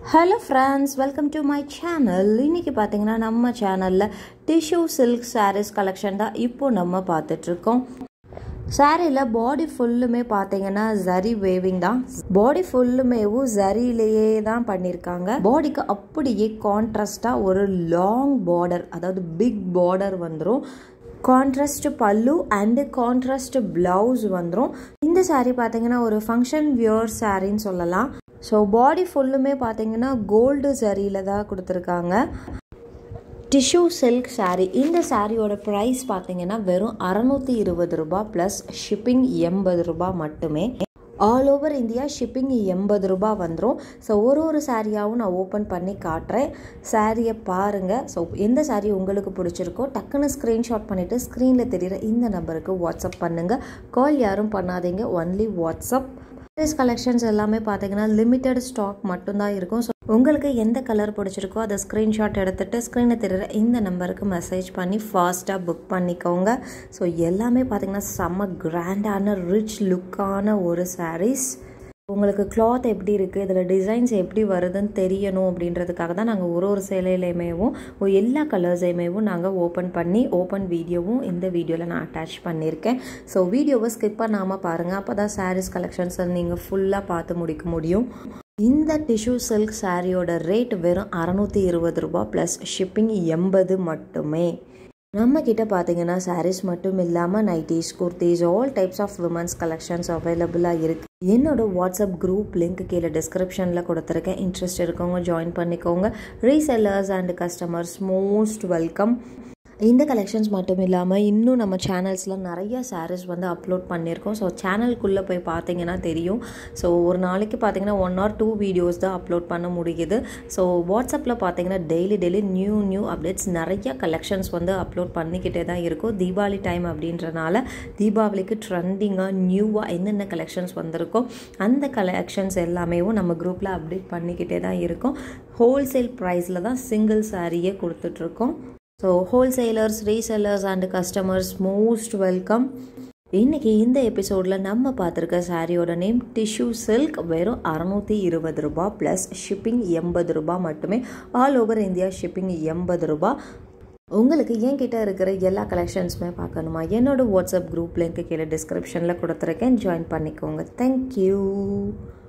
hello friends welcome to my channel இன்றைக்கி பார்த்தீங்கன்னா நம்ம சேனலில் டிஷ்யூ சில்க் சாரீஸ் கலெக்ஷன் தான் இப்போ நம்ம பார்த்துட்ருக்கோம் சாரியில் பாடி ஃபுல்லுமே பார்த்தீங்கன்னா ஜரி வேவிங் தான் பாடி ஃபுல்லுமேவும் ஜரியிலேயே தான் பண்ணியிருக்காங்க பாடிக்கு அப்படியே கான்ட்ராஸ்டாக ஒரு லாங் பார்டர் அதாவது பிக் பார்டர் வந்துடும் contrast pallu and contrast blouse வந்துடும் இந்த சாரீ பார்த்தீங்கன்னா ஒரு ஃபங்க்ஷன் வியர் சாரின்னு சொல்லலாம் ஸோ பாடி ஃபுல்லுமே பார்த்தீங்கன்னா கோல்டு சரியில் தான் கொடுத்துருக்காங்க டிஷ்யூ சில்க் சாரீ இந்த சாரியோட ப்ரைஸ் பார்த்தீங்கன்னா வெறும் அறநூற்றி இருபது ரூபா ப்ளஸ் ஷிப்பிங் எண்பது ரூபா மட்டுமே ஆல் ஓவர் இந்தியா ஷிப்பிங் எண்பது ரூபா வந்துடும் ஸோ ஒரு ஒரு சாரியாகவும் நான் ஓப்பன் பண்ணி காட்டுறேன் சாரியை பாருங்கள் ஸோ எந்த சாரீ உங்களுக்கு பிடிச்சிருக்கோ டக்குன்னு ஸ்க்ரீன்ஷாட் பண்ணிவிட்டு ஸ்க்ரீனில் தெரிகிற இந்த நம்பருக்கு வாட்ஸ்அப் பண்ணுங்கள் கால் யாரும் பண்ணாதீங்க ஒன்லி வாட்ஸ்அப் சாரீஸ் கலெக்ஷன்ஸ் எல்லாமே பார்த்தீங்கன்னா லிமிட்டட் ஸ்டாக் மட்டும்தான் இருக்கும் ஸோ உங்களுக்கு எந்த கலர் பிடிச்சிருக்கோ அதை ஸ்க்ரீன்ஷாட் எடுத்துகிட்டு ஸ்க்ரீனில் தெரிகிற இந்த நம்பருக்கு மெசேஜ் பண்ணி ஃபாஸ்ட்டாக புக் பண்ணிக்கோங்க ஸோ எல்லாமே பார்த்தீங்கன்னா செம்ம கிராண்டான ரிச் லுக்கான ஒரு சாரீஸ் உங்களுக்கு கிளாத் எப்படி இருக்குது இதில் டிசைன்ஸ் எப்படி வருதுன்னு தெரியணும் அப்படின்றதுக்காக தான் நாங்கள் ஒரு ஒரு சேலையிலையுமேவும் எல்லா கலர்ஸையுமேவும் நாங்கள் ஓப்பன் பண்ணி ஓப்பன் வீடியோவும் இந்த வீடியோவில் நான் அட்டாச் பண்ணியிருக்கேன் ஸோ வீடியோவை ஸ்கிப் பண்ணாமல் பாருங்கள் அப்போ தான் சாரீஸ் கலெக்ஷன்ஸை நீங்கள் ஃபுல்லாக பார்த்து முடிக்க முடியும் இந்த டிஷ்யூ சில்க் சாரியோட ரேட் வெறும் அறநூற்றி இருபது ரூபா ப்ளஸ் ஷிப்பிங் எண்பது மட்டுமே நம்ம கிட்ட பார்த்தீங்கன்னா சாரீஸ் மட்டும் இல்லாமல் nighties kurtis all types of women's collections அவைலபிளாக இருக்குது என்னோட வாட்ஸ்அப் குரூப் லிங்க் கீழே டிஸ்கிரிப்ஷனில் கொடுத்துருக்கேன் இன்ட்ரெஸ்ட் இருக்கவங்க ஜாயின் பண்ணிக்கோங்க resellers and customers most welcome இந்த கலெக்ஷன்ஸ் மட்டும் இல்லாமல் இன்னும் நம்ம சேனல்ஸில் நிறைய சாரீஸ் வந்து அப்லோட் பண்ணியிருக்கோம் ஸோ சேனலுக்குள்ளே போய் பார்த்தீங்கன்னா தெரியும் ஸோ ஒரு நாளைக்கு பார்த்தீங்கன்னா ஒன் ஆர் டூ வீடியோஸ் தான் அப்லோட் பண்ண முடியுது ஸோ வாட்ஸ்அப்பில் பார்த்தீங்கன்னா daily daily new new updates நிறைய கலெக்ஷன்ஸ் வந்து அப்லோட் பண்ணிக்கிட்டே தான் இருக்கும் தீபாவளி டைம் அப்படின்றனால தீபாவளிக்கு ட்ரெண்டிங்காக நியூவாக என்னென்ன கலெக்ஷன்ஸ் வந்திருக்கோ அந்த கலெக்ஷன்ஸ் எல்லாமே நம்ம குரூப்பில் அப்டேட் பண்ணிக்கிட்டே தான் இருக்கும் ஹோல்சேல் ப்ரைஸில் தான் சிங்கிள் சாரியே கொடுத்துட்ருக்கோம் so wholesalers resellers and customers most welcome இன்றைக்கி இந்த எபிசோடில் நம்ம பார்த்துருக்க சாரியோட நேம் டிஷ்யூ சில்க் வெறும் அறநூற்றி இருபது ரூபா ப்ளஸ் ஷிப்பிங் எண்பது ரூபா மட்டுமே ஆல் ஓவர் இந்தியா ஷிப்பிங் எண்பது ரூபா உங்களுக்கு என்கிட்ட இருக்கிற எல்லா கலெக்ஷன்ஸுமே பார்க்கணுமா என்னோட வாட்ஸ்அப் குரூப் லிங்க் கீழே டிஸ்கிரிப்ஷனில் கொடுத்துருக்கேன் ஜாயின் பண்ணிக்கோங்க தேங்க்யூ